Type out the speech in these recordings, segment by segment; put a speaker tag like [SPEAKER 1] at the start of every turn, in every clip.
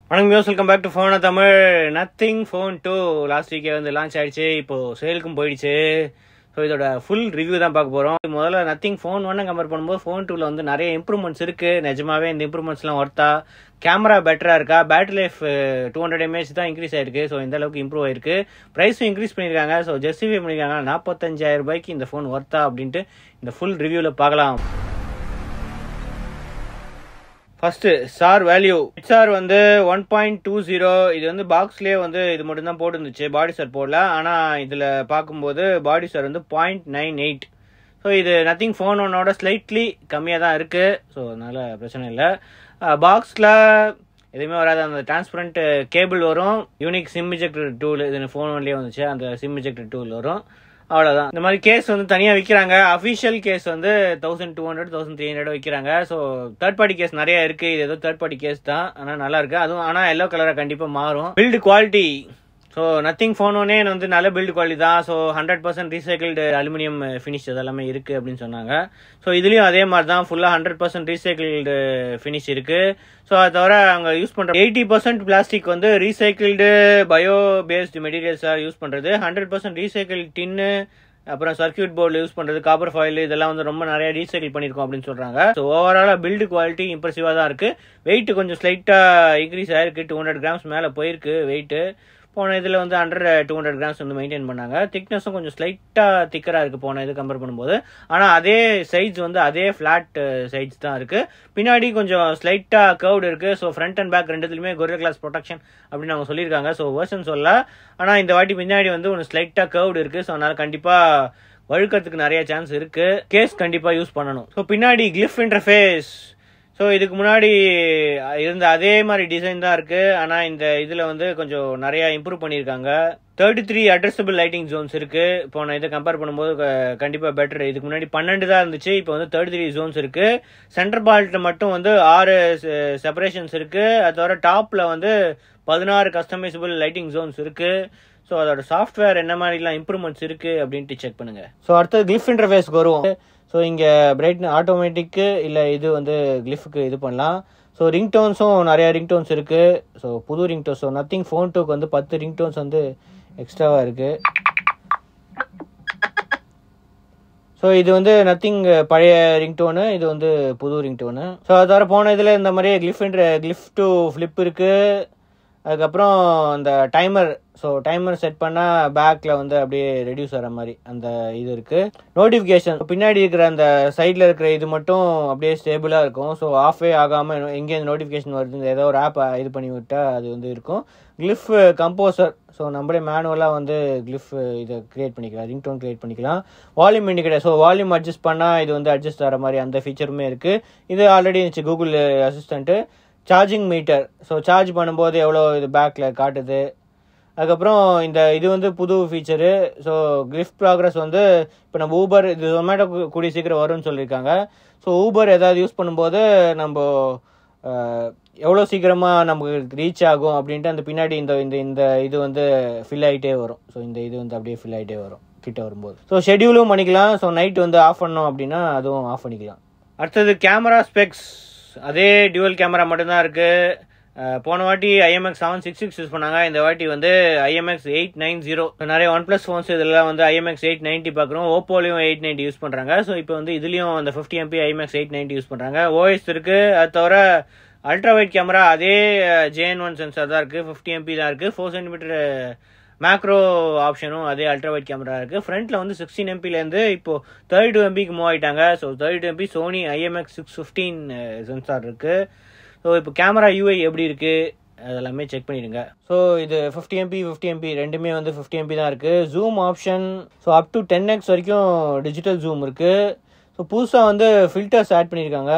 [SPEAKER 1] வணக்கம் யோஸ் welcome back to ஃபோனை Tamil nothing phone two last வீக்கே வந்து லான்ச் ஆயிடுச்சு இப்போ சேலுக்கும் போயிடுச்சு ஸோ இதோட ஃபுல் ரிவ்யூ தான் பார்க்க போகிறோம் முதல்ல நத்திங் ஃபோன் ஒன்று கம்பேர் பண்ணும்போது ஃபோன் டூவில் வந்து நிறைய இம்ப்ரூவ்மெண்ட்ஸ் இருக்குது நிஜமாவே இந்த இம்ப்ரூவ்மெண்ட்ஸ்லாம் ஒர்த்தா கேமரா பெட்டராக இருக்கா battery life two hundred mAh தான் இன்க்ரீஸ் ஆயிருக்கு ஸோ இந்த அளவுக்கு இம்ப்ரூவ் ஆயிருக்கு ப்ரைஸும் இன்க்ரீஸ் பண்ணியிருக்காங்க ஸோ ஜஸ்டிஃபை பண்ணியிருக்காங்க நாற்பத்தஞ்சாயிரம் ரூபாய்க்கு இந்த ஃபோன் ஒர்த்தா அப்படின்ட்டு இந்த ஃபுல் ரிவ்யூவில் பார்க்கலாம் ஃபர்ஸ்ட் சார் வேல்யூ ஹெச்ஆர் வந்து ஒன் பாயிண்ட் டூ ஜீரோ இது வந்து பாக்ஸ்லேயே வந்து இது மட்டும் தான் போட்டுருந்துச்சு பாடி சார் போடல ஆனால் இதில் பார்க்கும்போது பாடி சார் வந்து பாயிண்ட் நைன் எயிட் ஸோ இது நத்திங் ஃபோன் ஒன்னோட ஸ்லைட்லி கம்மியாக தான் இருக்குது ஸோ அதனால் பிரச்சனை இல்லை பாக்ஸில் எதுவுமே வராது அந்த டிரான்ஸ்பரண்ட் கேபிள் வரும் யூனிக் சிம் இஜெக்டர் டூல் இது ஃபோன் ஒன்லேயே வந்துச்சு அந்த சிம் இஜெக்டர் டூல் வரும் அவ்வளோதான் இந்த மாதிரி கேஸ் வந்து தனியாக விற்கிறாங்க அஃபிஷியல் கேஸ் வந்து thousand two hundred thousand three hundred விற்கிறாங்க ஸோ தேர்ட் பார்ட்டி கேஸ் நிறைய இருக்கு இது ஏதோ தேர்ட் பார்ட்டி கேஸ் தான் ஆனால் நல்லா இருக்கு அதுவும் ஆனால் எல்லோ கலராக கண்டிப்பாக மாறும் build quality so nothing phone ஒன்னே வந்து நல்ல பில்டு குவாலிட்டி தான் so hundred percent recycled aluminium finish அதெல்லாமே இருக்கு அப்படின்னு சொன்னாங்க ஸோ இதுலேயும் அதே மாதிரி தான் ஃபுல்லாக ஹண்ட்ரட் பர்சன்ட் ரீசைக்கிள்டு ஃபினிஷ் இருக்கு ஸோ அதை தவிர அவங்க யூஸ் பண்ணுற எயிட்டி பர்சன்ட் பிளாஸ்டிக் வந்து ரீசைக்கிள்டு பயோ பேஸ்டு மெட்டீரியல்ஸாக யூஸ் பண்ணுறது ஹண்ட்ரட் பர்சன்ட் ரீசைக்கிள் டின்னு அப்புறம் சர்க்கியூட் போர்டில் யூஸ் பண்ணுறது காப்பர் ஃபாயில் இதெல்லாம் வந்து ரொம்ப நிறைய ரீசைக்கிள் பண்ணியிருக்கோம் அப்படின்னு சொல்கிறாங்க ஸோ ஓவராலாக பில்டு குவாலிட்டி இம்ப்ரெசிவாக தான் இருக்குது வெயிட் கொஞ்சம் ஸ்லைட்டாக இன்க்ரீஸ் ஆயிருக்கு டூ ஹண்ட்ரட் கிராம்ஸ் மேலே போயிருக்கு வெயிட்டு போன இதில் வந்து அண்டர் டூ ஹண்ட்ரட் கிராம்ஸ் வந்து மெயின்டைன் பண்ணாங்க திக்னஸும் கொஞ்சம் ஸ்லைட்டாக திக்கராக இருக்குது போன இது கம்பேர் பண்ணும்போது ஆனால் அதே சைஸ் வந்து அதே ஃப்ளாட் சைஸ் தான் இருக்குது பின்னாடி கொஞ்சம் ஸ்லைட்டாக கர்வ்டு இருக்குது ஸோ ஃப்ரண்ட் அண்ட் பேக் ரெண்டுத்துலையுமே கொரியா கிளாஸ் ப்ரொடெக்ஷன் அப்படின்னு அவங்க சொல்லியிருக்காங்க ஸோ வேர்ஷன் சொல்ல ஆனால் இந்த வாட்டி பின்னாடி வந்து ஒன்று ஸ்லைட்டாக கர்வ்டு இருக்குது ஸோ அதனால் கண்டிப்பாக வழுக்கிறதுக்கு நிறைய சான்ஸ் இருக்குது கேஸ் கண்டிப்பாக யூஸ் பண்ணணும் ஸோ பின்னாடி கிளிஃப் இன்டர்ஃபேஸ் ஸோ இதுக்கு முன்னாடி இருந்த அதே மாதிரி டிசைன் தான் இருக்கு ஆனால் இந்த இதில் வந்து கொஞ்சம் நிறைய இம்ப்ரூவ் பண்ணியிருக்காங்க thirty three addressable lighting zones இருக்கு இப்போ நான் இதை கம்பேர் பண்ணும்போது கண்டிப்பாக பெட்டர் இதுக்கு முன்னாடி பன்னெண்டு தான் இருந்துச்சு இப்போ வந்து தேர்ட்டி த்ரீ ஜோன்ஸ் இருக்கு சென்டர் பால்ட்டில் மட்டும் வந்து ஆறு செப்பரேஷன்ஸ் இருக்கு அது தவிர டாப்ல வந்து பதினாறு கஸ்டமைசபிள் லைட்டிங் ஜோன்ஸ் இருக்கு ஸோ அதோட சாஃப்ட்வேர் என்ன மாதிரிலாம் இம்ப்ரூவ்மெண்ட்ஸ் இருக்கு அப்படின்ட்டு செக் பண்ணுங்க ஸோ அடுத்தது கிளிஃப் இன்டர்ஃபேஸ்க்கு வருவோம் ஸோ இங்கே பிரைட் ஆட்டோமேட்டிக்கு இல்லை இது வந்து கிளிஃப்க்கு இது பண்ணலாம் ஸோ ரிங்டோன்ஸும் நிறையா ரிங்டோன்ஸ் இருக்குது ஸோ புது ரிங்டோன்ஸ் ஸோ நத்திங் ஃபோன் டூக்கு வந்து பத்து ரிங்டோன்ஸ் வந்து எக்ஸ்ட்ராவாக இருக்குது ஸோ இது வந்து நத்திங் பழைய ரிங்டோனு இது வந்து புது ரிங்டோனு ஸோ அது தவிர போன இதில் இந்த மாதிரியே கிளிஃப் கிளிஃப் டு ஃப்ளிப் இருக்குது அதுக்கப்புறம் அந்த டைமர் ஸோ டைமர் செட் பண்ணால் பேக்கில் வந்து அப்படியே ரெடியூஸ் ஆகிற மாதிரி அந்த இது இருக்குது நோட்டிஃபிகேஷன் பின்னாடி இருக்கிற அந்த சைடில் இருக்கிற இது மட்டும் அப்படியே ஸ்டேபிளாக இருக்கும் ஸோ ஆஃபே ஆகாமல் எங்கே நோட்டிஃபிகேஷன் வருது ஏதோ ஒரு ஆப் இது பண்ணி விட்டால் அது வந்து இருக்கும் கிளிஃப் கம்போசர் ஸோ நம்மளே மேனுவலாக வந்து கிளிஃப் இதை கிரியேட் பண்ணிக்கலாம் ரிங்டோன் கிரியேட் பண்ணிக்கலாம் volume indicator so volume adjust பண்ணால் இது வந்து அட்ஜஸ்ட் ஆகிற மாதிரி அந்த ஃபீச்சருமே இருக்குது இது ஆல்ரெடி இருந்துச்சு Google assistant charging meter so charge பண்ணும்போது எவ்வளோ இது பேக்கில் காட்டுது அதுக்கப்புறம் இந்த இது வந்து புது ஃபீச்சரு ஸோ கிளிஃப் ப்ராக்ரஸ் வந்து இப்போ நம்ம ஊபர் இது ஜொமேட்டோ கூடிய சீக்கிரம் வரும்னு சொல்லியிருக்காங்க ஸோ ஊபர் ஏதாவது யூஸ் பண்ணும்போது நம்ம எவ்வளோ சீக்கிரமாக நமக்கு ரீச் ஆகும் அப்படின்ட்டு அந்த பின்னாடி இந்த இந்த இந்த இது வந்து ஃபில் ஆகிட்டே வரும் ஸோ இந்த இது வந்து அப்படியே ஃபில் ஆகிட்டே வரும் கிட்ட வரும்போது ஸோ ஷெடியூலும் பண்ணிக்கலாம் ஸோ நைட் வந்து ஆஃப் பண்ணோம் அப்படின்னா அதுவும் ஆஃப் பண்ணிக்கலாம் அடுத்தது கேமரா ஸ்பெக்ஸ் அதே டியூவல் கேமரா மட்டும்தான் இருக்கு போன வாட்டி IMX seven six six use பண்ணாங்க இந்த வாட்டி வந்து ஐஎம்எக்ஸ் எயிட் நைன் ஜீரோ நிறைய ஒன் பிளஸ் ஃபோன்ஸ் இதெல்லாம் வந்து ஐஎம்எக்ஸ் எயிட் நைன்ட்டி பார்க்குறோம் ஓப்போலையும் எயிட் நைன்ட்டி யூஸ் பண்ணுறாங்க ஸோ இப்போ வந்து இதுலேயும் அந்த fifty MP IMX eight ninety use பண்ணுறாங்க ஓஎஸ் இருக்கு அது தவிர அல்ட்ரா வைட் கேமரா அதே ஜேஎன் ஒன் சென்சார் தான் இருக்குது ஃபிஃப்டி எம்பி தான் இருக்குது ஃபோர் சென்டிமீட்டர் மேக்ரோ ஆப்ஷனும் அதே அல்ட்ரா வைட் கேமரா இருக்குது ஃப்ரண்ட்டில் வந்து சிக்ஸ்டீன் எம்பிலேருந்து இப்போது தேர்ட்டி டூ எம்பிக்கு மூவ் ஆகிட்டாங்க so thirty two MP Sony IMX six fifteen sensor இருக்குது ஸோ இப்போ கேமரா யூஐ எப்படி இருக்குது அதெல்லாமே செக் பண்ணிடுங்க ஸோ இது ஃபிஃப்டி எம்பி ஃபிஃப்டி எம்பி ரெண்டுமே வந்து ஃபிஃப்டி எம்பி தான் இருக்குது zoom option so up to ten X வரைக்கும் டிஜிட்டல் ஜூம் இருக்குது ஸோ புதுசாக வந்து ஃபில்டர்ஸ் ஆட் பண்ணியிருக்காங்க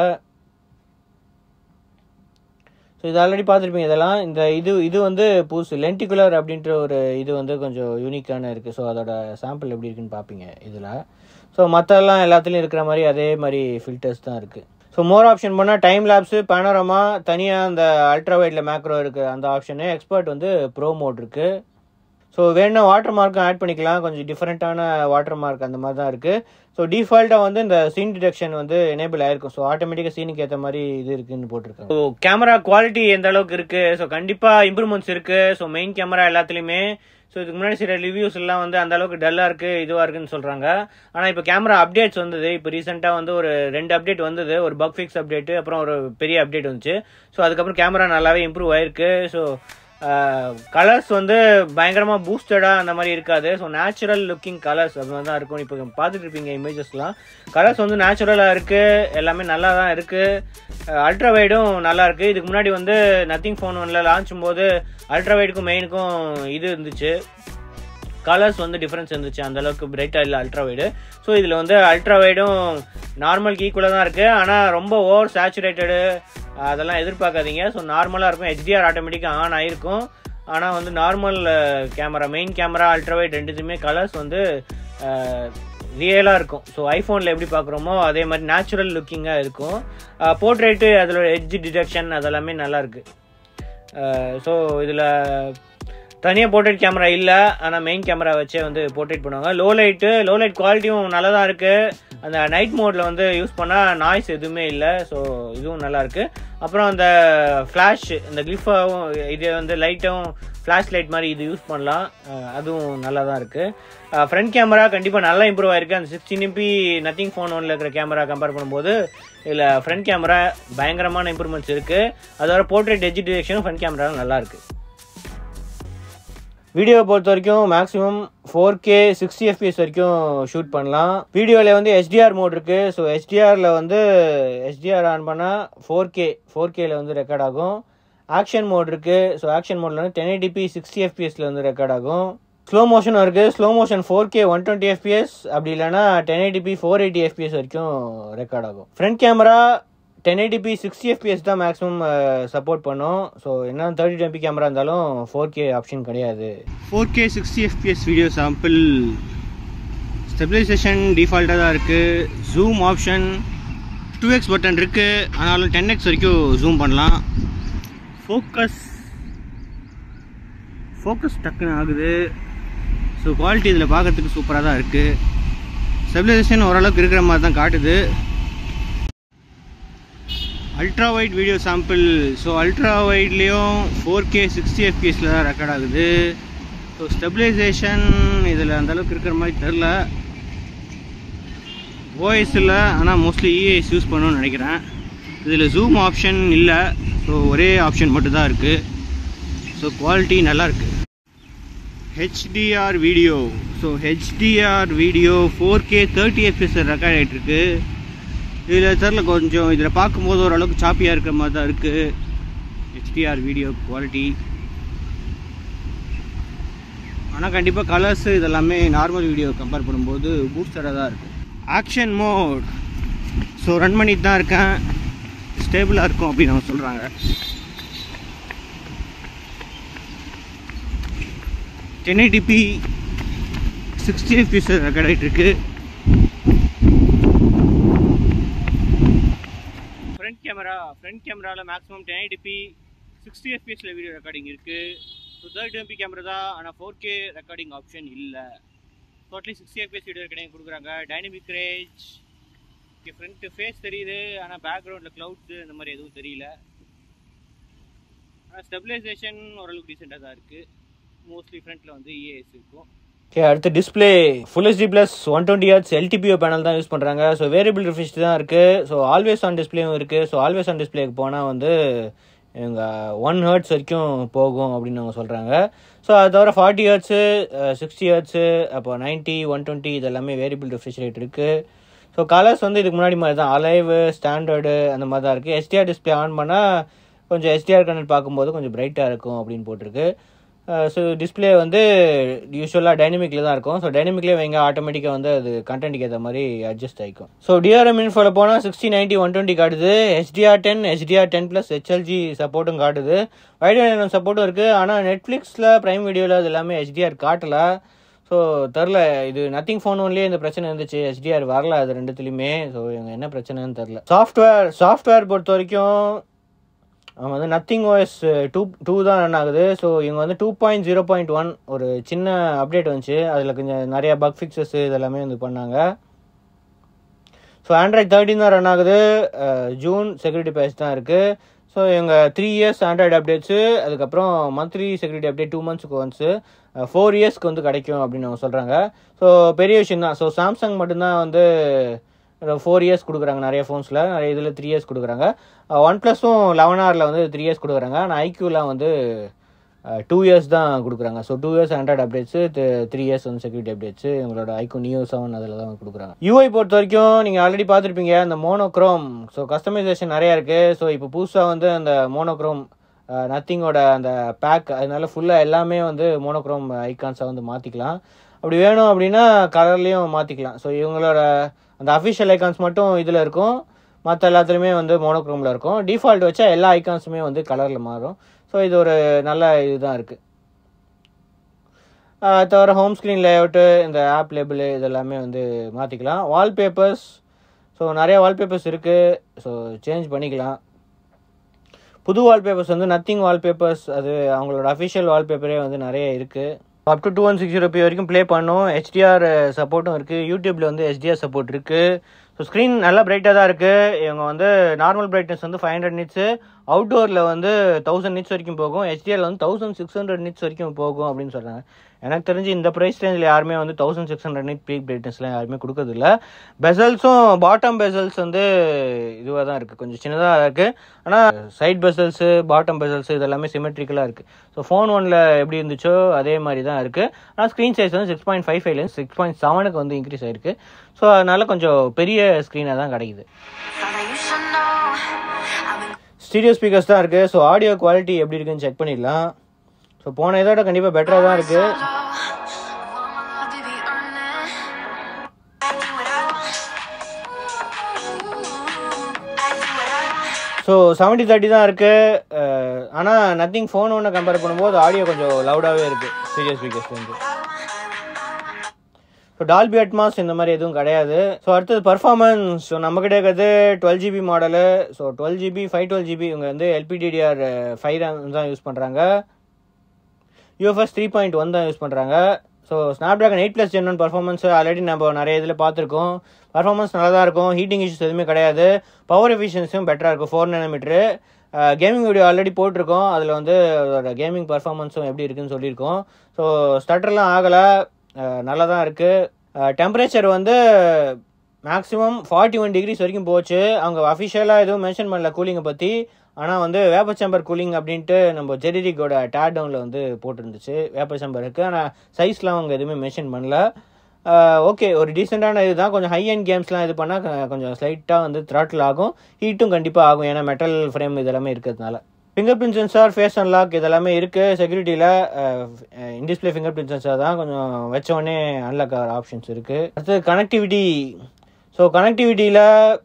[SPEAKER 1] ஸோ இது ஆல்ரெடி பார்த்துருப்பீங்க இதெல்லாம் இந்த இது இது வந்து புதுசு லென்டிகுலர் அப்படின்ற ஒரு இது வந்து கொஞ்சம் யூனிக்கான இருக்குது ஸோ அதோட சாம்பிள் எப்படி இருக்குன்னு பார்ப்பீங்க இதில் ஸோ மற்றெல்லாம் எல்லாத்துலேயும் இருக்கிற மாதிரி அதே மாதிரி ஃபில்டர்ஸ் தான் இருக்குது ஸோ மோர் ஆப்ஷன் பண்ணால் டைம் லேப்ஸு பேனோரமா தனியாக அந்த அல்ட்ரா வைட்டில் மேக்ரோ இருக்குது அந்த ஆப்ஷனு எக்ஸ்பர்ட் வந்து ப்ரோ மோட் இருக்குது ஸோ வேணா வாட்டர் மார்க்கும் ஆட் பண்ணிக்கலாம் கொஞ்சம் டிஃப்ரெண்ட்டான வாட்டர் மார்க் அந்த மாதிரி தான் இருக்குது ஸோ டிஃபால்ட்டாக வந்து இந்த சீன் டிடெக்ஷன் வந்து எனேபிள் ஆயிருக்கும் ஸோ ஆட்டோமேட்டிக்காக சீனுக்கு ஏற்ற மாதிரி இது இருக்குன்னு போட்டிருக்காங்க ஸோ கேமரா குவாலிட்டி எந்த அளவுக்கு இருக்குது ஸோ கண்டிப்பாக இம்ப்ரூவ்மெண்ட்ஸ் இருக்குது ஸோ மெயின் கேமரா எல்லாத்துலேயுமே ஸோ இதுக்கு முன்னாடி சில ரிவ்யூஸ் எல்லாம் வந்து அந்த அளவுக்கு டல்லாக இருக்குது இதுவாக இருக்குன்னு சொல்கிறாங்க ஆனால் இப்போ கேமரா அப்டேட்ஸ் வந்தது இப்போ ரீசெண்டாக வந்து ஒரு ரெண்டு அப்டேட் வந்தது ஒரு பக் ஃபிக்ஸ் அப்டேட்டு அப்புறம் ஒரு பெரிய அப்டேட் வந்துச்சு ஸோ அதுக்கப்புறம் கேமரா நல்லாவே இம்ப்ரூவ் ஆயிருக்கு ஸோ கலர்ஸ் வந்து பயங்கரமாக பூஸ்டடாக அந்த மாதிரி இருக்காது ஸோ நேச்சுரல் லுக்கிங் கலர்ஸ் அது மாதிரி தான் இருக்கும் இப்போ பார்த்துட்டு இருப்பீங்க இமேஜஸ்லாம் கலர்ஸ் வந்து நேச்சுரலாக இருக்குது எல்லாமே நல்லா தான் இருக்குது அல்ட்ரா வைடும் நல்லா இருக்குது இதுக்கு முன்னாடி வந்து நத்திங் ஃபோன் ஒன்ல லான்ச்சும் போது அல்ட்ரா வைடுக்கும் மெயினுக்கும் இது இருந்துச்சு கலர்ஸ் வந்து டிஃப்ரென்ஸ் இருந்துச்சு அந்த அளவுக்கு பிரைட்டாக இல்லை அல்ட்ரா வைடு ஸோ இதில் வந்து அல்ட்ரா வைடும் நார்மலுக்கு ஈக்குவலாக தான் இருக்குது ஆனால் ரொம்ப ஓவர் சேச்சுரேட்டடு அதெல்லாம் எதிர்பார்க்காதீங்க ஸோ நார்மலாக இருக்கும் ஹெச்டிஆர் ஆட்டோமேட்டிக்காக ஆன் ஆயிருக்கும் ஆனால் வந்து normal camera main camera ultra wide ரெண்டுத்துமே கலர்ஸ் வந்து ரியலாக இருக்கும் ஸோ ஐஃபோனில் எப்படி பார்க்குறோமோ அதே மாதிரி நேச்சுரல் லுக்கிங்காக இருக்கும் போர்ட்ரேட்டு அதில் எட்ஜ் டிடெக்ஷன் அதெல்லாமே நல்லாயிருக்கு ஸோ இதில் தனியாக போர்ட்ரேட் கேமரா இல்லை ஆனால் மெயின் கேமரா வச்சே வந்து போர்ட்ரேட் பண்ணுவாங்க லோ லைட்டு லோ லைட் குவாலிட்டியும் நல்லா தான் இருக்குது அந்த நைட் மோடில் வந்து யூஸ் பண்ணால் நாய்ஸ் எதுவுமே இல்லை ஸோ இதுவும் நல்லா இருக்கு அப்புறம் அந்த ஃப்ளாஷ் இந்த கிளிஃபாவும் இது வந்து லைட்டும் ஃப்ளாஷ் லைட் மாதிரி இது யூஸ் பண்ணலாம் அதுவும் நல்லா தான் இருக்குது ஃப்ரண்ட் கேமரா கண்டிப்பாக நல்லா இம்ப்ரூவ் ஆயிருக்கு அந்த சிக்ஸ்டீன் எம்பி நத்திங் ஃபோன் ஒன்ல இருக்கிற கேமரா கம்பேர் பண்ணும்போது இதில் ஃப்ரண்ட் கேமரா பயங்கரமான இம்ப்ரூவ்மெண்ட்ஸ் இருக்குது அதோட போர்ட்ரேட் எஜ் டிரெக்ஷனும் ஃப்ரண்ட் கேமரா நல்லா இருக்குது வீடியோவை பொறுத்த வரைக்கும் maximum four K sixty FPS வரைக்கும் ஷூட் பண்ணலாம் வீடியோவில் வந்து ஹெச்டிஆர் மோட் இருக்குது ஸோ ஹெச்டிஆரில் வந்து ஹெச்டிஆர் ஆன் பண்ணால் ஃபோர் கே ஃபோர் கேல வந்து ரெக்கார்ட் ஆகும் ஆக்ஷன் மோட் இருக்குது ஸோ ஆக்ஷன் மோடில் வந்து டென் எயிட்டிபி சிக்ஸ்டி எஃபிஎஸ்ல வந்து ரெக்கார்ட் ஆகும் ஸ்லோ மோஷனும் இருக்குது slow motion four K one twenty FPS அப்படி இல்லைனா ten eighty p four eighty FPS வரைக்கும் ரெக்கார்ட் ஆகும் front camera ten eighty p sixty FPS தான் மேக்ஸிமம் சப்போர்ட் பண்ணும் ஸோ என்ன தேர்ட்டி டெம்பி கேமரா இருந்தாலும் ஃபோர் கே ஆப்ஷன் கிடையாது four K sixty FPS video sample stabilisation டிஃபால்ட்டாக தான் இருக்குது zoom option two X button இருக்குது ஆனாலும் டென் எக்ஸ் வரைக்கும் ஜூம் பண்ணலாம் ஃபோக்கஸ் ஃபோக்கஸ் டக்குன்னு ஆகுது ஸோ குவாலிட்டி இதில் பார்க்கறதுக்கு சூப்பராக தான் இருக்குது ஸ்டெபிலைசேஷன் ஓரளவுக்கு இருக்கிற மாதிரி தான் காட்டுது ultra wide video sample so ultra வைட்லேயும் ஃபோர் கே சிக்ஸ்டி எஃபிஎஸில் தான் ரெக்கார்ட் ஆகுது ஸோ ஸ்டெபிலைசேஷன் இதில் அந்தளவுக்கு இருக்கிற மாதிரி தெரில ஓஎஸ் இல்லை ஆனால் மோஸ்ட்லி இஏஎஸ் யூஸ் பண்ணணும்னு நினைக்கிறேன் இதில் ஜூம் ஆப்ஷன் இல்லை ஸோ ஒரே ஆப்ஷன் மட்டும்தான் இருக்குது ஸோ குவாலிட்டி நல்லா இருக்குது HDR video so HDR video four K thirty FS record ஆகிட்டுருக்கு இதில் தெரில கொஞ்சம் இதில் பார்க்கும்போது ஓரளவுக்கு சாப்பியாக இருக்கிற மாதிரி தான் இருக்குது ஹெச்டிஆர் வீடியோ குவாலிட்டி ஆனால் கண்டிப்பாக கலர்ஸ் இதெல்லாமே நார்மல் வீடியோ கம்பேர் பண்ணும்போது பூஸ்டராக தான் இருக்குது ஆக்ஷன் மோட் ஸோ ரன் பண்ணிட்டு தான் இருக்கேன் ஸ்டேபிளாக இருக்கும் அப்படின்னு அவங்க சொல்கிறாங்க ten eighty p sixty FPS record ஆகிட்டு இருக்கு ஃப்ரண்ட் கேமரா ஃப்ரண்ட் கேமராவில் மேக்ஸிமம் டென் எயிட்டிபி சிக்ஸ்டி எஃபிஎஸில் வீடியோ ரெக்கார்டிங் இருக்குது ஸோ தேர்ட் எம்பி கேமரா தான் ஆனால் ஃபோர் கே ரெக்கார்டிங் ஆப்ஷன் இல்லை totally sixty FPS video recording கொடுக்குறாங்க dynamic range okay front face தெரியுது ஆனால் பேக்ரவுண்டில் க்ளவுட்ஸு இந்த மாதிரி எதுவும் தெரியல ஆனால் ஸ்டெபிலைசேஷன் ஓரளவுக்கு டீசெண்டாக தான் இருக்குது மோஸ்ட்லி ஃப்ரண்ட்டில் வந்து இஏஎஸ் இருக்கும் ஓகே அடுத்து display full HD plus one twenty hertz LTPO panel தான் யூஸ் பண்ணுறாங்க ஸோ வேரியபிள் ரிஃப்ரெஷ் தான் இருக்குது ஸோ ஆல்வேஸ் ஆன் டிஸ்பிளேயும் இருக்குது ஸோ ஆல்வேஸ் ஆன் டிஸ்பிளேக்கு போனால் வந்து எங்கள் ஒன் ஹர்ட்ஸ் வரைக்கும் போகும் அப்படின்னு அவங்க சொல்கிறாங்க ஸோ அது தவிர ஃபார்ட்டி ஹர்ட்ஸு சிக்ஸ்டி ஹர்ட்ஸு அப்போ நைன்ட்டி ஒன் டுவெண்ட்டி இது எல்லாமே வேரியபிள் ரிஃப்ரெஷ் ரேட் இருக்குது ஸோ கலர்ஸ் வந்து இதுக்கு முன்னாடி மாதிரி தான் அலைவு ஸ்டாண்டர்டு அந்த மாதிரி தான் இருக்குது எஸ்டிஆர் டிஸ்பிளே ஆன் பண்ணால் கொஞ்சம் எஸ்டிஆர் கனெக்ட் பார்க்கும்போது கொஞ்சம் பிரைட்டாக இருக்கும் அப்படின்னு போட்டிருக்கு ஸோ டிஸ்பிளே வந்து யூஸ்வலாக டைனமிக்கில் தான் இருக்கும் ஸோ டைனமிக்லேயே வைங்க ஆட்டோமேட்டிக்காக வந்து அது கண்டென்ட்டுக்கு ஏற்ற மாதிரி அட்ஜஸ்ட் ஆகிக்கும் ஸோ டிஆர்எம் இன்ஃபோவில் போனால் சிக்ஸ்டி நைன்ட்டி ஒன் டுவெண்ட்டி காட்டுது HDR ten HDR ten plus HLG சப்போர்ட்டும் காட்டுது வைட் சப்போர்ட்டும் இருக்குது ஆனால் நெட்ஃப்ளிக்ஸில் ப்ரைம் வீடியோவில் அது எல்லாமே ஹெச்டிஆர் காட்டலை ஸோ தெரில இது நத்திங் ஃபோன் ஒன்லேயே இந்த பிரச்சனை இருந்துச்சு ஹெச்டிஆர் வரல அது ரெண்டுத்துலையுமே ஸோ இவங்க என்ன பிரச்சனைன்னு தெரில சாஃப்ட்வேர் சாஃப்ட்வேர் பொறுத்த வரைக்கும் அவங்க வந்து நத்திங் ஓஎஸ் டூ டூ தான் ரன் ஆகுது ஸோ இவங்க வந்து two point zero point one ஒரு சின்ன அப்டேட் வந்துச்சு அதில் கொஞ்சம் நிறைய பக் ஃபிக்சஸ் இதெல்லாமே வந்து பண்ணாங்க ஸோ ஆண்ட்ராய்ட் தேர்ட்டின் தான் ரன் ஆகுது அஹ், ஜூன் செக்யூரிட்டி பேட்ச் தான் இருக்குது ஸோ இவங்க த்ரீ இயர்ஸ் ஆண்ட்ராய்டு அப்டேட்ஸு அதுக்கப்புறம் மந்த்லி செக்யூரிட்டி அப்டேட் டூ மந்த்ஸ்க்கு ஒன்ஸு ஃபோர் இயர்ஸ்க்கு வந்து கிடைக்கும் அப்படின்னு அவங்க சொல்கிறாங்க ஸோ பெரிய விஷயம் தான் ஸோ சாம்சங் மட்டும்தான் வந்து ஃபோர் இயர்ஸ் கொடுக்குறாங்க நிறைய ஃபோன்ஸில் நிறைய இதில் த்ரீ இயர்ஸ் கொடுக்குறாங்க ஒன் ப்ளஸும் லெவன் ஆரில் வந்து த்ரீ இயர்ஸ் கொடுக்குறாங்க ஆனால் ஐக்யூலாம் வந்து டூ இயர்ஸ் தான் கொடுக்குறாங்க so two years Android updates three years வந்து செக்யூரிட்டி அப்டேட்ஸு எங்களோட ஐக்கோ நியூ செவன் அதில் தான் கொடுக்குறாங்க யூஐ பொறுத்த வரைக்கும் நீங்கள் ஆல்ரெடி பார்த்துருப்பீங்க அந்த மோனோக்ரோம் ஸோ கஸ்டமைசேஷன் நிறையா இருக்குது ஸோ இப்போ புதுசாக வந்து அந்த மோனோக்ரோம் நத்திங்கோட அந்த பேக் அதனால ஃபுல்லாக எல்லாமே வந்து மோனோக்ரோம் ஐகான்ஸை வந்து மாற்றிக்கலாம் அப்படி வேணும் அப்படின்னா கலர்லேயும் மாற்றிக்கலாம் ஸோ இவங்களோட அந்த அஃபிஷியல் ஐகான்ஸ் மட்டும் இதில் இருக்கும் மற்ற எல்லாத்துலேயுமே வந்து மோனோக்ரோமில் இருக்கும் டிஃபால்ட் வச்சா எல்லா ஐகான்ஸுமே வந்து கலரில் மாறும் ஸோ இது ஒரு நல்ல இதுதான் இருக்குது தவிர ஹோம் ஸ்க்ரீன் லேஅவுட்டு இந்த ஆப் லேபிள் இதெல்லாமே வந்து மாற்றிக்கலாம் வால்பேப்பர்ஸ் ஸோ நிறைய வால்பேப்பர்ஸ் இருக்குது ஸோ சேஞ்ச் பண்ணிக்கலாம் புது வால்பேப்பர்ஸ் வந்து நத்திங் வால்பேப்பர்ஸ் அது அவங்களோட அஃபிஷியல் வால்பேப்பரே வந்து நிறைய இருக்குது up to two one six zero வரைக்கும் ப்ளே பண்ணும் ஹெச்டிஆர் சப்போர்ட்டும் இருக்குது யூடியூப்பில் வந்து ஹெச்டிஆர் சப்போர்ட் இருக்குது ஸோ ஸ்க்ரீன் நல்லா பிரைட்டாக தான் இருக்குது இவங்க வந்து நார்மல் பிரைட்னஸ் வந்து ஃபைவ் ஹண்ட்ரட் நிட்ஸு அவுட்டோரில் வந்து தௌசண்ட் நிட்ஸ் வரைக்கும் போகும் ஹெச்டிஆரில் வந்து தௌசண்ட் சிக்ஸ் ஹண்ட்ரட் நிட்ஸ் வரைக்கும் போகும் அப்படின்னு சொல்கிறாங்க எனக்கு தெரிஞ்சு இந்த ப்ரைஸ் ரேஞ்சில் யாருமே வந்து thousand six hundred nit peak பிரைட்னஸ்லாம் யாருமே கொடுக்கறதில்ல பெசல்ஸும் பாட்டம் பெசல்ஸ் வந்து இதுவாக தான் இருக்குது கொஞ்சம் சின்னதாக இருக்குது ஆனால் சைட் பெசல்ஸு பாட்டம் பெசல்ஸ் இதெல்லாமே சிமெட்ரிக்கலாக இருக்குது ஸோ ஃபோன் ஒனில் எப்படி இருந்துச்சோ அதே மாதிரி தான் இருக்குது ஆனால் ஸ்க்ரீன் சைஸ் வந்து சிக்ஸ் பாயிண்ட் ஃபைவ் ஃபைவ்லேருந்து சிக்ஸ் பாயிண்ட் செவனுக்கு வந்து இன்க்ரீஸ் ஆயிருக்கு ஸோ அதனால கொஞ்சம் பெரிய ஸ்க்ரீனாக தான் கிடைக்குது
[SPEAKER 2] Father, you should know. I've been
[SPEAKER 1] stereo speakers தான் இருக்குது ஸோ ஆடியோ குவாலிட்டி எப்படி இருக்குன்னு செக் பண்ணிடலாம் ஸோ போன இதோட கண்டிப்பாக பெட்டராக தான் இருக்குது
[SPEAKER 2] low. All my love, baby, earn it. I do what I want. I do what I want.
[SPEAKER 1] So seventy thirty தான் இருக்குது ஆனால் நத்திங் ஃபோன் ஒன்று கம்பேர் பண்ணும்போது ஆடியோ கொஞ்சம் லவுடாகவே இருக்குது ஸ்டீரியோ ஸ்பீக்கர்ஸ்லேருந்து ஸோ டால்பி அட்மாஸ் இந்த மாதிரி எதுவும் கிடையாது ஸோ அடுத்தது பர்ஃபார்மன்ஸ் ஸோ நம்மக்கிட்ட இருக்கிறது twelve GB model so twelve GB five twelve GB இவங்க வந்து எல்பிடிடிஆர் ஃபைவ் ரேம் தான் யூஸ் பண்ணுறாங்க யூஎஃப்எஸ் த்ரீ பாயிண்ட் ஒன் தான் யூஸ் பண்ணுறாங்க so Snapdragon eight plus gen one performance already நம்ம நிறைய இதில் பார்த்துருக்கோம் பர்ஃபார்மன்ஸ் நல்லா தான் இருக்கும் ஹீட்டிங் இஷ்யூஸ் எதுவுமே கிடையாது பவர் எஃபிஷியன்சியும் பெட்டராக இருக்கும் four nanometre gaming video already போட்டிருக்கோம் அதில் வந்து அதோட கேமிங் பர்ஃபார்மன்ஸும் எப்படி இருக்குன்னு சொல்லியிருக்கோம் ஸோ ஸ்டட்டர்லாம் ஆகலை நல்லா தான் இருக்குது டெம்பரேச்சர் வந்து மேக்ஸிமம் ஃபார்ட்டி ஒன் டிகிரிஸ் வரைக்கும் போச்சு அவங்க அஃபிஷியலாக எதுவும் மென்ஷன் பண்ணல கூலிங்கை பற்றி ஆனால் வந்து வேப்ப சேம்பர் கூலிங் அப்படின்ட்டு நம்ம ஜெரிரிக்கோட டேட் டவுனில் வந்து போட்டிருந்துச்சு வேப்ப சேம்பர் இருக்குது ஆனால் சைஸ்லாம் அவங்க எதுவுமே மென்ஷன் பண்ணல ஓகே ஒரு டீசெண்டான இதுதான் கொஞ்சம் ஹை அண்ட் கேம்ஸ்லாம் இது பண்ணால் கொஞ்சம் ஸ்லைட்டாக வந்து த்ராட்டில் ஆகும் ஹீட்டும் கண்டிப்பாக ஆகும் ஏன்னா மெட்டல் ஃப்ரேம் இதெல்லாமே இருக்கிறதுனால fingerprint sensor face unlock இதெல்லாமே இருக்குது செக்யூரிட்டியில் இன்டிஸ்பிளே ஃபிங்கர் பிரிண்ட் சென்சார் தான் கொஞ்சம் வச்ச உடனே அன்லாக் ஆகிற ஆப்ஷன்ஸ் இருக்குது அடுத்தது கனெக்டிவிட்டி ஸோ கனெக்டிவிட்டியில்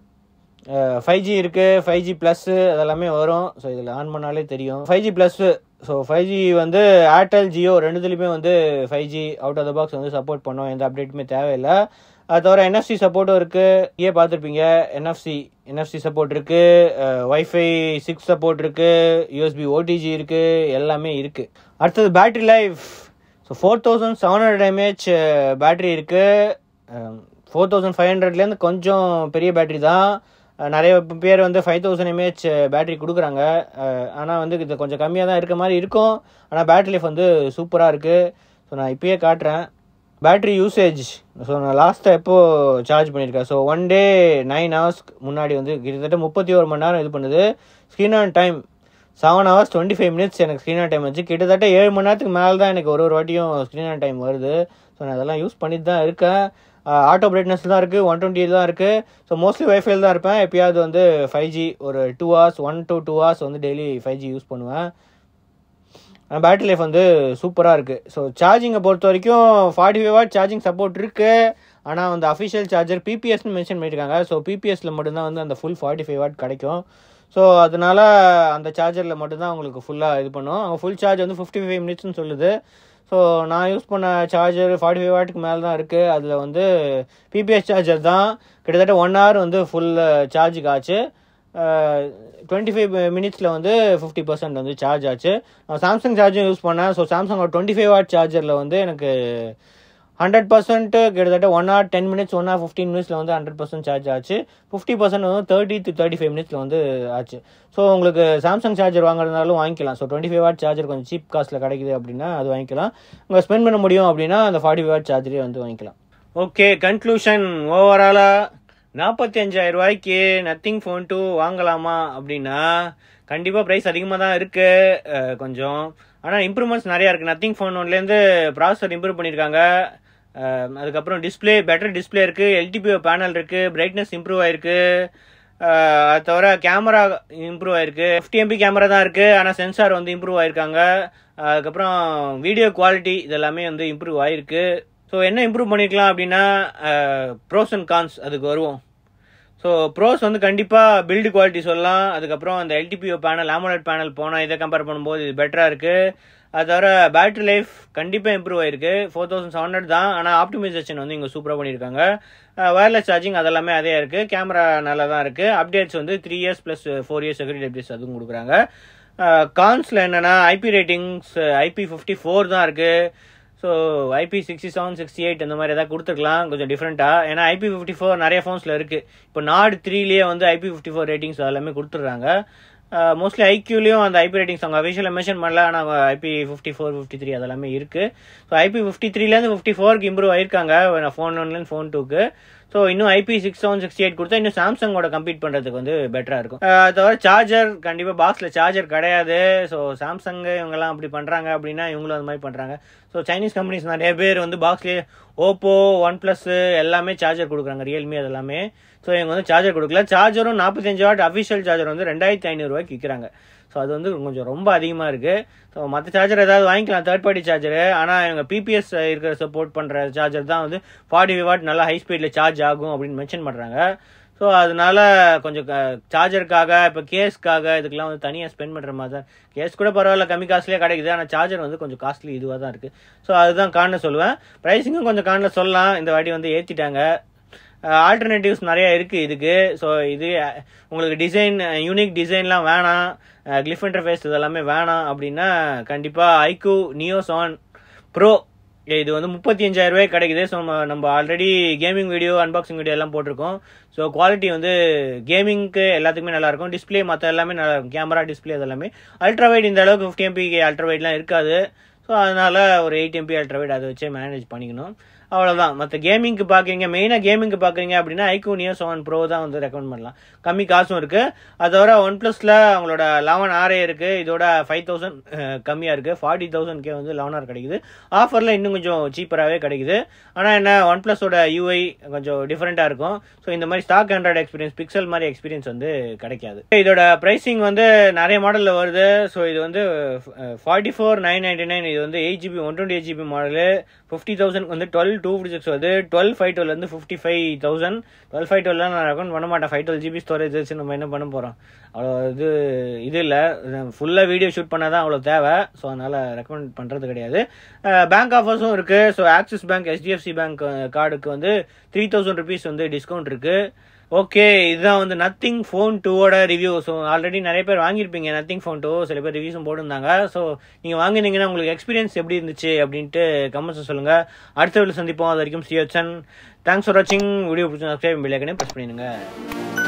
[SPEAKER 1] ஃபைவ் ஜி இருக்குது ஃபைவ் ஜி ப்ளஸ்ஸு அதெல்லாமே வரும் ஸோ இதில் ஆன் பண்ணாலே தெரியும் five G plus so five G வந்து ஏர்டெல் ஜியோ ரெண்டுத்துலேயுமே வந்து five G out of the box வந்து சப்போர்ட் பண்ணோம் எந்த அப்டேட்டுமே தேவையில்லை அது தவிர என்எஃப்சி சப்போர்ட்டும் இருக்குது ஏ பார்த்துருப்பீங்க என்எஃப்சி என்எஃப்சி சப்போர்ட் இருக்குது வைஃபை சிக்ஸ் சப்போர்ட் இருக்குது யூஎஸ்பி ஓடிஜி இருக்குது எல்லாமே இருக்குது அடுத்தது battery life so four thousand seven hundred mAh battery இருக்குது ஃபோர் தௌசண்ட் ஃபைவ் ஹண்ட்ரட்லேருந்து கொஞ்சம் பெரிய பேட்டரி தான் அஹ் நிறைய பேர் வந்து ஃபைவ் தௌசண்ட் எம்ஏஹெச் பேட்டரி கொடுக்குறாங்க ஆனால் வந்து இது கொஞ்சம் கம்மியாக தான் இருக்க மாதிரி இருக்கும் ஆனால் பேட்டரி லைஃப் வந்து சூப்பராக இருக்குது ஸோ நான் இப்பயே காட்டுறேன் பேட்டரி யூசேஜ் ஸோ நான் லாஸ்ட்டாக எப்போ சார்ஜ் பண்ணியிருக்கேன் ஸோ ஒன் டே நைன் ஹவர்ஸ்க்கு முன்னாடி வந்து கிட்டத்தட்ட முப்பத்தி ஒரு மணி நேரம் இது பண்ணுது screen on time seven hours twenty five minutes எனக்கு ஸ்க்ரீன் ஆன் டைம் வந்துச்சு கிட்டத்தட்ட ஏழு மணி நேரத்துக்கு மேலே தான் எனக்கு ஒரு ஒரு வாட்டியும் ஸ்க்ரீன் ஆன் டைம் வருது ஸோ நான் அதெல்லாம் யூஸ் பண்ணிட்டு தான் இருக்கேன் ஆட்டோ பிரைட்னஸ் தான் இருக்குது ஒன் டுவெண்ட்டி தான் இருக்குது ஸோ மோஸ்ட்லி வைஃபைல் தான் இருப்பேன் எப்பயாவது வந்து ஃபைவ் ஜி ஒரு two hours one to two hours வந்து டெய்லி ஃபைவ் ஜி யூஸ் பண்ணுவேன் பேட்டரி லைஃப் வந்து சூப்பராக இருக்குது ஸோ சார்ஜிங்கை பொறுத்த வரைக்கும் forty five watt charging support இருக்குது ஆனால் வந்து அஃபிஷியல் சார்ஜர் பிபிஎஸ்னு மென்ஷன் பண்ணியிருக்காங்க ஸோ பிபிஎஸ்சில் மட்டும்தான் வந்து அந்த ஃபுல் ஃபார்ட்டி ஃபைவ் வாட் கிடைக்கும் ஸோ அதனால அந்த சார்ஜரில் மட்டும்தான் உங்களுக்கு ஃபுல்லாக இது பண்ணும் அவங்க ஃபுல் சார்ஜ் வந்து ஃபிஃப்டி ஃபைவ் மினிட்ஸ்னு சொல்லுது ஸோ நான் யூஸ் பண்ண சார்ஜர் ஃபார்ட்டி ஃபைவ் வாட்டுக்கு மேலே தான் இருக்குது அதில் வந்து பிபிஎஸ் சார்ஜர் தான் கிட்டத்தட்ட ஒன் ஹவர் வந்து ஃபுல் சார்ஜுக்கு ஆச்சு டுவெண்ட்டி ஃபைவ் மினிட்ஸில் வந்து ஃபிஃப்டி பர்சன்ட் வந்து சார்ஜ் ஆச்சு சாம்சங் சார்ஜும் யூஸ் பண்ணேன் so Samsung twenty five watt சார்ஜரில் வந்து எனக்கு ஹண்ட்ரட் பர்சன்ட் கிட்டத்தட்ட one or ten minutes one or fifteen மினிட்ஸில் வந்து ஹண்ட்ரட் பர்சன்ட் சார்ஜ் ஆச்சு ஃபிஃப்டி பர்சன்ட் வந்து தேர்ட்டி டு தேர்ட்டி ஃபைவ் மினிட்ஸில் வந்து ஆச்சு ஸோ உங்களுக்கு சாம்சங் சார்ஜர் வாங்குறதுனாலும் வாங்கிக்கலாம் so twenty five watt charger கொஞ்சம் சீப் காஸ்ட்டில் கிடைக்குது அப்படின்னா அது வாங்கிக்கலாம் உங்கள் ஸ்பெண்ட் பண்ண முடியும் அப்படின்னா அந்த ஃபார்ட்டி ஃபைவ் வாட் சார்ஜரே வந்து வாங்கிக்கலாம் ஓகே கன்க்ளூஷன் ஓவராலாக நாற்பத்தி அஞ்சாயிரம் ரூபாய்க்கு நத்திங் ஃபோன் டூ வாங்கலாமா அப்படின்னா கண்டிப்பாக ப்ரைஸ் அதிகமாக தான் இருக்குது கொஞ்சம் ஆனால் இம்ப்ரூவ்மெண்ட்ஸ் நிறையா இருக்குது நத்திங் ஃபோன் ஒன்லேருந்து ப்ராசஸர் இம்ப்ரூவ் பண்ணியிருக்காங்க அஹ் அதுக்கப்புறம் டிஸ்பிளே பெட்டர் டிஸ்பிளே இருக்குது எல்டிபிஓ பேனல் இருக்குது பிரைட்னஸ் இம்ப்ரூவ் ஆயிருக்கு அஹ் அது தவிர கேமரா இம்ப்ரூவ் ஆயிருக்கு ஃபிஃப்டி எம்பி கேமரா தான் இருக்குது ஆனால் சென்சார் வந்து இம்ப்ரூவ் ஆயிருக்காங்க அதுக்கப்புறம் வீடியோ குவாலிட்டி இதெல்லாமே வந்து இம்ப்ரூவ் ஆயிருக்கு ஸோ என்ன இம்ப்ரூவ் பண்ணிக்கலாம் அப்படின்னா ப்ரோஸ் அண்ட் கான்ஸ் அதுக்கு வருவோம் ஸோ ப்ரோஸ் வந்து கண்டிப்பாக பில்டு குவாலிட்டி சொல்லலாம் அதுக்கப்புறம் அந்த எல்டிபிஓ பேனல் ஆமோலட் பேனல் போனால் இதை கம்பேர் பண்ணும்போது இது பெட்டராக இருக்குது அது தவிர பேட்டரி லைஃப் கண்டிப்பாக இம்ப்ரூவ் ஆயிருக்கு ஃபோர் தௌசண்ட் செவன் ஹண்ட்ரட் தான் ஆனால் ஆப்டிமைசேஷன் வந்து இங்கே சூப்பராக பண்ணியிருக்காங்க வயர்லெஸ் சார்ஜிங் அதெல்லாமே அதே இருக்குது கேமரா நல்லா தான் இருக்குது அப்டேட்ஸ் வந்து three years plus four years security updates அதுவும் கொடுக்குறாங்க கான்ஸில் என்னென்னா IP ratings IP fifty four தான் இருக்குது so IP sixty seven sixty eight இந்த மாதிரி ஏதாவது கொடுத்துருக்கலாம் கொஞ்சம் டிஃப்ரெண்ட்டாக ஏன்னா ஐபி ஃபிஃப்டி ஃபோர் நிறைய ஃபோன்ஸில் இருக்குது இப்போ நாடு த்ரீலேயே வந்து ஐபி ஃபிஃப்டி ஃபோர் ரேட்டிங்ஸ் எல்லாமே கொடுத்துட்றாங்க மோஸ்ட்லி ஐக்யூலையும் அந்த ஐபி ரேட்டிங்ஸ் அவங்க அஃபிஷியலாக மென்ஷன் பண்ணல ஆனால் IP fifty four fifty three அதெல்லாமே இருக்குது ஸோ ஐபி ஃபிஃப்டி த்ரீலேருந்து ஃபிஃப்டி ஃபோருக்கு இம்ப்ரூவ் ஆயிருக்காங்க ஃபோன் ஒன்லேருந்து ஃபோன் டூக்கு ஸோ இன்னும் IP six seven sixty eight கொடுத்தா இன்னும் சாம்சங்கோட கம்பீட் பண்ணுறதுக்கு வந்து பெட்டராக இருக்கும் அஹ் அது தவிர சார்ஜர் கண்டிப்பாக பாக்ஸில் சார்ஜர் கிடையாது ஸோ சாம்சங் இவங்கெல்லாம் அப்படி பண்ணுறாங்க அப்படின்னா இவங்களும் அந்த மாதிரி பண்ணுறாங்க ஸோ சைனீஸ் கம்பெனிஸ் நிறைய பேர் வந்து பாக்ஸ்லேயே ஓப்போ ஒன் ப்ளஸ் எல்லாமே சார்ஜர் கொடுக்குறாங்க ரியல்மி அது எல்லாமே ஸோ இவங்க வந்து சார்ஜர் கொடுக்கல சார்ஜரும் நாற்பத்தஞ்சு வாட் அஃபிஷியல் சார்ஜர் வந்து ரெண்டாயிரத்தி ஐநூறுரூவாய்க்கு விற்கிறாங்க ஸோ அது வந்து கொஞ்சம் ரொம்ப அதிகமாக இருக்குது ஸோ மற்ற சார்ஜர் ஏதாவது வாங்கிக்கலாம் தேர்ட் பார்ட்டி சார்ஜரு ஆனால் இவங்க பிபிஎஸ் இருக்கிற சப்போர்ட் பண்ணுற சார்ஜர் தான் வந்து ஃபார்ட்டி ஃபைவ் வாட் நல்லா ஹை ஸ்பீடில் சார்ஜ் ஆகும் அப்படின்னு மென்ஷன் பண்ணுறாங்க ஸோ அதனால கொஞ்சம் சார்ஜருக்காக இப்போ கேஸ்க்காக இதுக்கெல்லாம் வந்து தனியாக ஸ்பெண்ட் பண்ணுற மாதிரி தான் கேஸ் கூட பரவாயில்ல கம்மி காஸ்ட்லேயே கிடைக்குது ஆனால் சார்ஜர் வந்து கொஞ்சம் காஸ்ட்லி இதுவாக தான் இருக்குது ஸோ அதுதான் காரணம் சொல்லுவேன் ப்ரைஸிங்கும் கொஞ்சம் காரணம் சொல்லலாம் இந்த வாட்டி வந்து ஏற்றிட்டாங்க ஆல்டர்னேட்டிவ்ஸ் நிறைய இருக்குது இதுக்கு ஸோ இது அஹ், உங்களுக்கு டிசைன் யூனிக் டிசைன்லாம் வேணாம் கிளிஃப் இன்டர்ஃபேஸ் இதெல்லாமே வேணாம் அப்படின்னா கண்டிப்பாக ஐக்யூ நியோ செவன் ப்ரோ இது வந்து முப்பத்தி அஞ்சாயிரம் ரூபாய் கிடைக்குது ஸோ நம்ம already gaming video unboxing video எல்லாம் போட்டிருக்கோம் ஸோ குவாலிட்டி வந்து கேமிங்க்கு எல்லாத்துக்குமே நல்லா இருக்கும் டிஸ்பிளே மற்ற எல்லாமே நல்லா இருக்கும் கேமரா டிஸ்பிளே அதெல்லாமே அல்ட்ரா வைட் இந்த அளவுக்கு ஃபிஃப்டி எம்பி அல்ட்ரா வைட்லாம் இருக்காது ஸோ அதனால ஒரு எயிட் எம்பி அல்ட்ரா வைட் அதை வச்சே மேனேஜ் பண்ணிக்கணும் அவ்வளோதான் மற்ற கேமிங்க்கு பார்க்குறீங்க மெயினாக கேமிங்க்கு பார்க்குறீங்க அப்படின்னா ஐக்யூ நியோ செவன் ப்ரோ தான் வந்து ரெக்கமெண்ட் பண்ணலாம் கம்மி காசும் இருக்குது அது தவிர ஒன் ப்ளஸில் அவங்களோட லெவன் ஆரே இருக்குது இதோட ஃபைவ் தௌசண்ட் கம்மியாக இருக்குது ஃபார்ட்டி தௌசண்ட்கே வந்து லெவன் ஆர் கிடைக்குது ஆஃபரில் இன்னும் கொஞ்சம் சீப்பராகவே கிடைக்குது ஆனால் என்ன ஒன் ப்ளஸோட யூஐ கொஞ்சம் டிஃப்ரெண்ட்டாக இருக்கும் ஸோ இந்த மாதிரி ஸ்டாக் ஆண்ட்ராய்டு எக்ஸ்பீரியன்ஸ் பிக்சல் மாதிரி எக்ஸ்பீரியன்ஸ் வந்து கிடைக்காது இதோட ப்ரைஸிங் வந்து நிறைய மாடலில் வருது ஸோ இது வந்து forty four nine ninety nine இது வந்து eight GB one twenty eight GB model fifty thousand வந்து டுவெல் டூ ஃபிஃப்டி சிக்ஸ் வருது டுவெல் ஃபைவ் டுவெல்லேருந்து fifty five thousand twelve five டுவெல்லாம் நான் ரெக்கமெண்ட் பண்ண மாட்டேன் ஃபைவ் டுவெல் ஜிபி ஸ்டோரேஜ் வச்சு நம்ம என்ன பண்ண போகிறோம் அவ்வளோ இது இது இல்லை ஃபுல்லாக வீடியோ ஷூட் பண்ணால் தான் அவ்வளோ தேவை ஸோ அதனால் ரெக்கமெண்ட் பண்ணுறது கிடையாது பேங்க் ஆஃபர்ஸும் இருக்குது so Axis bank HDFC bank கார்டுக்கு வந்து த்ரீ தௌசண்ட் ருபீஸ் வந்து டிஸ்கவுண்ட் இருக்குது ஓகே இதுதான் வந்து நத்திங் ஃபோன் டூவோட ரிவ்யூ ஸோ ஆல்ரெடி நிறைய பேர் வாங்கியிருப்பீங்க நத்திங் ஃபோன் டூ சில பேர் ரிவ்யூஸும் போட்டிருந்தாங்க ஸோ நீங்கள் வாங்கினீங்கன்னா உங்களுக்கு எக்ஸ்பீரியன்ஸ் எப்படி இருந்துச்சு அப்படின்ட்டு கமெண்ட்ஸ் சொல்லுங்கள் அடுத்த வீடியோ சந்திப்போம் அது வரைக்கும் சியோச்சன் தேங்க்ஸ் ஃபார் வாட்சிங் வீடியோ பிடிச்சி சப்ஸ்கிரைப் பிள்ளைக்கனே ப்ரெஸ் பண்ணிடுங்க